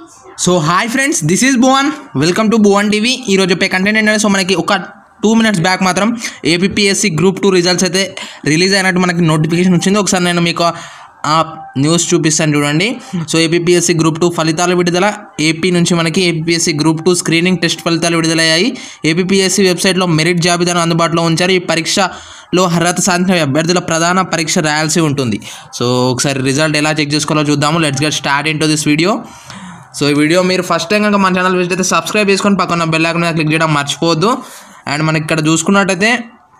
so hi friends this is Bhuvan welcome to Bhuvan TV ఈరోజు చెప్పే content ఏంటంటే సో మనకి ఒక టూ మినిట్స్ బ్యాక్ మాత్రం ఏపీఎస్సి గ్రూప్ టూ రిజల్ట్స్ అయితే రిలీజ్ అయినట్టు మనకి నోటిఫికేషన్ వచ్చింది ఒకసారి నేను మీకు ఆ న్యూస్ చూపిస్తాను చూడండి సో ఏపీఎస్సి గ్రూప్ టూ ఫలితాలు విడుదల ఏపీ నుంచి మనకి APSC group two screening test ఫలితాలు విడుదలయ్యాయి ఏపీఎస్సి వెబ్సైట్లో మెరిట్ జాబితాను అందుబాటులో ఉంచారు ఈ పరీక్షలో అర్హత సాధించిన అభ్యర్థుల ప్రధాన పరీక్ష రాయాల్సి ఉంటుంది సో ఒకసారి రిజల్ట్ ఎలా చెక్ చేసుకోవాలో చూద్దాము let's get start into this video so ఈ వీడియో మీరు ఫస్ట్ టైం కనుక మన ఛానల్ విజిట్ అయితే సబ్స్క్రైబ్ చేసుకొని పక్కన బెల్ ఐకాన్ మీద క్లిక్ చేయడం మర్చిపోవద్దు అండ్ మనకి ఇక్కడ చూసుకున్నట్టయితే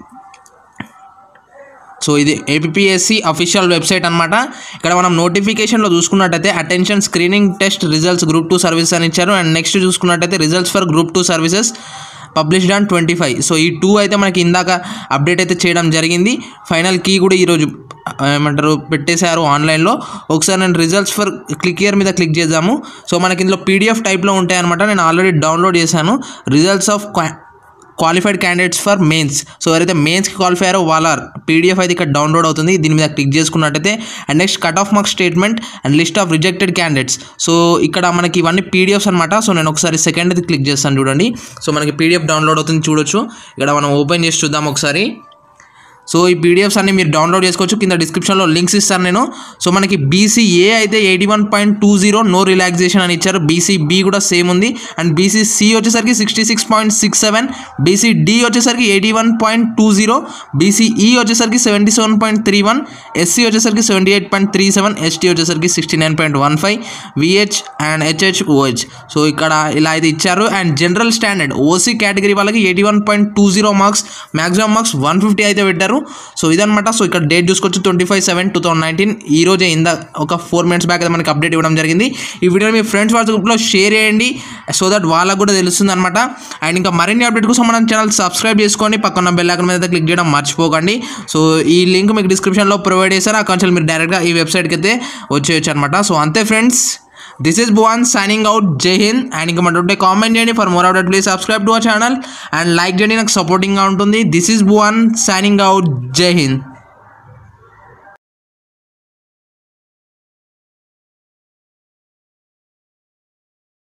సో ఇది ఏపీఎస్సి అఫీషియల్ వెబ్సైట్ అనమాట ఇక్కడ మనం నోటిఫికేషన్లో చూసుకున్నట్టయితే attention screening test results group two services అని ఇచ్చారు అండ్ నెక్స్ట్ చూసుకున్నట్టయితే results for group two services published on twenty five so ఈ టూ అయితే మనకి ఇందాక అప్డేట్ అయితే చేయడం జరిగింది ఫైనల్ కీ కూడా ఈరోజు ఏమంటారు పెట్టేశారు ఆన్లైన్లో ఒకసారి నేను రిజల్ట్స్ ఫర్ క్లిక్ ఇయర్ మీద క్లిక్ చేద్దాము సో మనకి ఇందులో పీడిఎఫ్ టైప్లో ఉంటాయి అనమాట నేను ఆల్రెడీ డౌన్లోడ్ చేశాను results of qualified candidates for mains so ఎవరైతే మెయిన్స్కి క్వాలిఫై అయ్యారో వాళ్ళ పీడిఎఫ్ అయితే ఇక్కడ డౌన్లోడ్ అవుతుంది దీని మీద క్లిక్ చేసుకున్నట్టయితే and next cut off marks statement and list of rejected candidates so ఇక్కడ మనకి ఇవన్నీ పీడిఎఫ్స్ అనమాట సో నేను ఒకసారి సెకండ్ అయితే క్లిక్ చేస్తాను చూడండి సో మనకి పీడిఎఫ్ డౌన్లోడ్ అవుతుంది చూడొచ్చు ఇక్కడ మనం ఓపెన్ చేసి చూద్దాం ఒకసారి సో ఈ పీడిఎఫ్స్ అన్ని మీరు డౌన్లోడ్ చేసుకోవచ్చు కింద డిస్క్రిప్షన్లో లింక్స్ ఇస్తాను నేను సో మనకి బీసీఏ అయితే eighty one point two zero no relaxation అని ఇచ్చారు బీసీబీ కూడా సేమ్ ఉంది అండ్ బీసీసీ వచ్చేసరికి sixty six point six seven BCD వచ్చేసరికి eighty one point two zero BCE వచ్చేసరికి seventy seven point three one SC వచ్చేసరికి seventy eight point three seven ST వచ్చేసరికి sixty nine point one five VH and HH OH so ఇక్కడ ఇలా అయితే ఇచ్చారు and general standard OC category వాళ్ళకి eighty one point two zero marks maximum marks one fifty అయితే పెట్టారు so ఇదనమాట so ఇక్కడ డేట్ చూసుకోవచ్చు twenty five seven two thousand nineteen ఈ రోజే ఇంద ఒక ఫోర్ మినిట్స్ బ్యాక్ అయితే మనకి అప్డేట్ ఇవ్వడం జరిగింది ఈ వీడియో మీ ఫ్రెండ్స్ వాట్సాప్ గ్రూప్లో షేర్ చేయండి సో దట్ వాళ్ళకు కూడా తెలుస్తుంది అనమాట అండ్ ఇంకా మరిన్ని అప్డేట్ కోసం మన ఛానల్ సబ్స్క్రైబ్ చేసుకోండి పక్కన బెల్ ఐకాన్ మీద క్లిక్ చేయడం మర్చిపోకండి సో ఈ లింక్ మీకు డిస్క్రిప్షన్లో ప్రొవైడ్ చేశారు ఆ కొంచెం మీరు డైరెక్ట్గా ఈ వెబ్సైట్కి అయితే వచ్చేయచ్చు అనమాట సో అంతే friends this is Bhuvan signing out జై హింద్ అండ్ ఇంకా మన కామెంట్ చేయండి for more update please subscribe to our channel and like చేయండి నాకు సపోర్టింగ్గా ఉంటుంది this is Bhuvan signing out జై హింద్